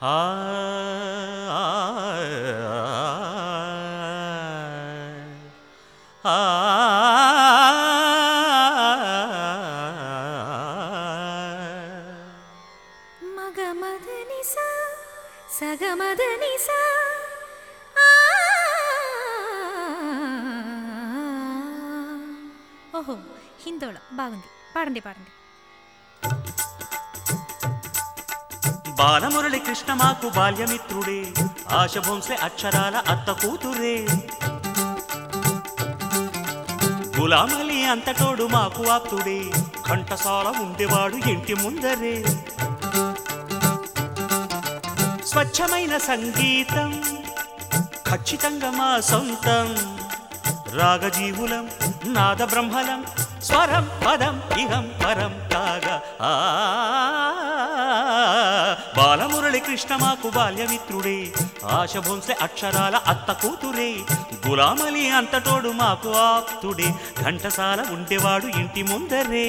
ఆ ఆ మగ మదని సా సగ మదని సా ఓహో హిందోళ బాగుంది పాడండి పాడండి బాలమురళి కృష్ణ మాకు బాల్యమిత్రుడే ఆశ భోంసే అక్షరాల అత్త కూతురే గులామలి అంతటోడు మాకు ఆప్తుడే ఘంటసాల ఉండేవాడు ఇంటి ముందరే స్వచ్ఛమైన సంగీతం ఖచ్చితంగా మా సొంతం రాగజీవులం నాద బ్రహ్మలం స్వరం పదం ఇహం పరం కాగా ఆ బాలమురళి కృష్ణ మాకు బాల్యమిత్రుడే ఆశ భోంసే అక్షరాల అత్త కూతురే గులామలి అంతటోడు మాకు ఆప్తుడే ఘంటసాల ఉండేవాడు ఇంటి ముందరే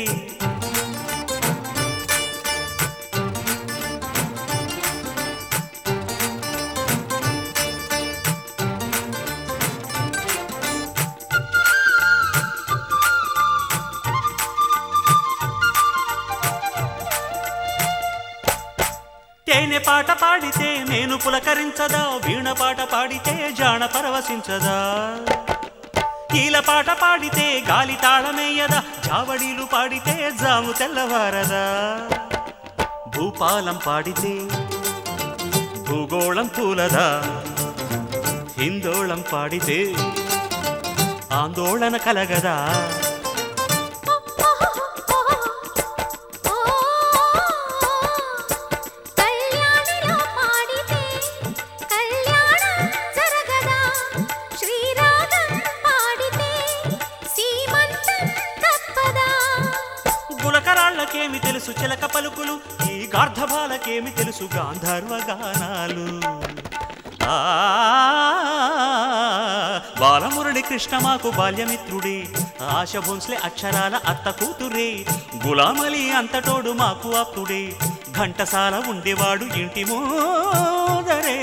తేనె పాట పాడితే నేను పులకరించదా వీణ పాట పాడితే జాణ పరవశించదా ఈల పాట పాడితే గాలి తాళమేయదా జావడీలు పాడితే జాము తెల్లవారదా భూపాలం పాడితే భూగోళం పూలదా హిందోళం పాడితే ఆందోళన కలగదా కళ్యాణిలో పాడితే కళ్యాణం జరగదా శ్రీరాగం పాడితే సీమంతం తప్పదా గులకరాళ్ళకేమి తెలుసు చిలక పలుకులు ఈ గార్ధబాలకేమి తెలుసు గాంధర్వ గానాలు ఆ బాలమురళి కృష్ణ మాకు బాల్యమిత్రుడే ఆశ భోంస్లే అక్షరాల అత్త కూతురే గులామలి అంతటోడు మాకు అప్పుడే ఘంటసాల ఉండేవాడు ఇంటి మోదరే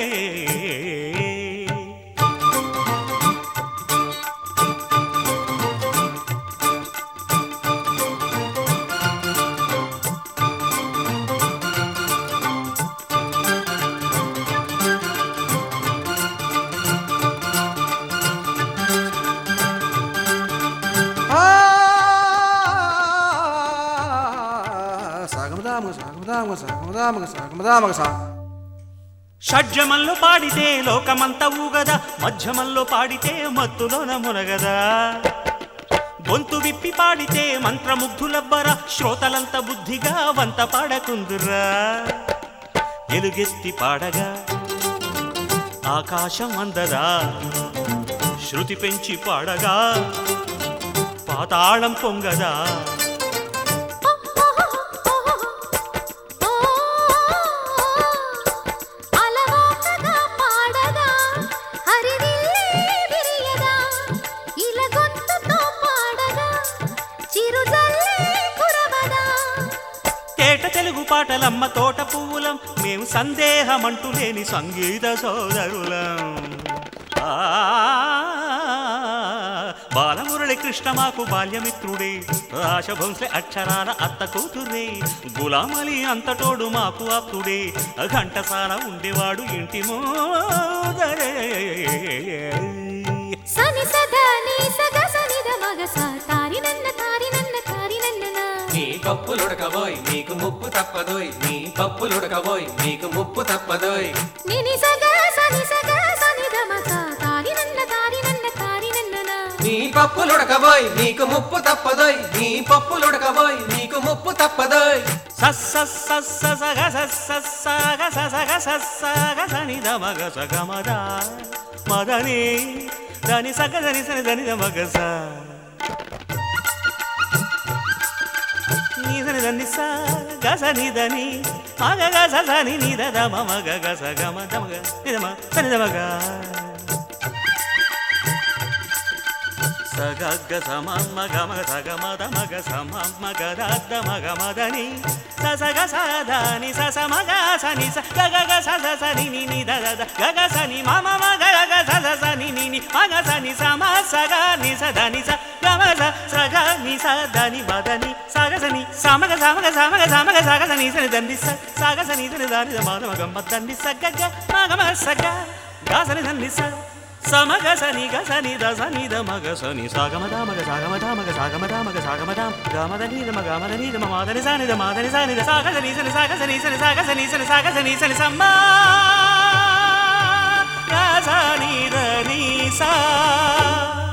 సాగమదామగ సాగమదామగ సాగమదామగ సాగమదామగ సా షడ్జమంలో పాడితే లోకమంతా ఊగదా మధ్యమంలో పాడితే మత్తులోన మునగదా గొంతు విప్పి పాడితే మంత్రముగ్ధులవ్వరా శ్రోతలంత బుద్ధిగా వంత పాడకుందురా ఎలుగెత్తి పాడగా ఆకాశం అందదా శృతి పెంచి పాడగా పాతాళం పొంగదా అలవాకగా పాడగా హరివిల్లే విరియదా ఇలా గొంతుతో పాడగా చిరుజల్లే కురవదా తేట తెలుగు పాటలమ్మ తోట పువ్వులం మేము సందేహమంటూ లేని సంగీత సోదరులం ఆ, బాలమురళి కృష్ణ మాకు బాల్యమిత్రుడే ఆశభంశ అక్షరాల అత్త కూతురే గులామలి అంతటోడు మాకు అప్పుడే ఘంటసాల ఉండేవాడు ఇంటి మోదరే సని సదా నీ సగ సనిద మగ సా తారి నన్న తారి నన్న తారి నన్ననా నీ పప్పులుడకబోయ్ నీకు ముప్పు తప్పదోయ్ నీ పప్పులుడకబోయ్ నీకు ముప్పు తప్పదోయ్ నిని సగ సని సగ సనిద మగ తారి నన్న తారి నన్న తారి నన్ననా నీ పప్పులుడకబోయ్ నీకు ముప్పు తప్పదోయ్ నీ పప్పులుడకబోయ్ నీకు ముప్పు తప్పదోయ్ సస్స సస్స సగ సస్స సగ సగ సగ సని ద మగ సగ మద మదని దని సగ దని సని దని ద మగ స నీ సని దని స గ స ని దని మగ గ స స ని ని ద ద మ మగ గ స గ మ ద మగ ని ద మ సని ద మగ స సగగ్గ సమమ్మ గమ సగమద మగ సమమ్మ గదద్ద మగ మదని ససగ సదాని సస మగ సని స గగ స స సని ని ని ద ద ద గగ సని మమ మగ గగ స స సని ని ని మగ సని సమ సగ ని స దని స గమ స సగ ని స దని మదని సగ సని సమగ సమగ సమగ సమగ సగ సని సని దండి స సగ సని సని దాని ద మాద మగ మ దండి స గగ మగ మ సగ గ సని దండి స సమగ సని గ సని ద సని ద మగ సని సాగమ ద మగ సాగమ ద మగ సాగమ ద మగ సాగమ ద గమ ద ని ద మగ మ ద ని ద మ మాదని సని ద మాదని సని ద సాగ సని సని సాగ సని సని సాగ సని సని సాగ సని సని సమ్మ గ సని ద ని సా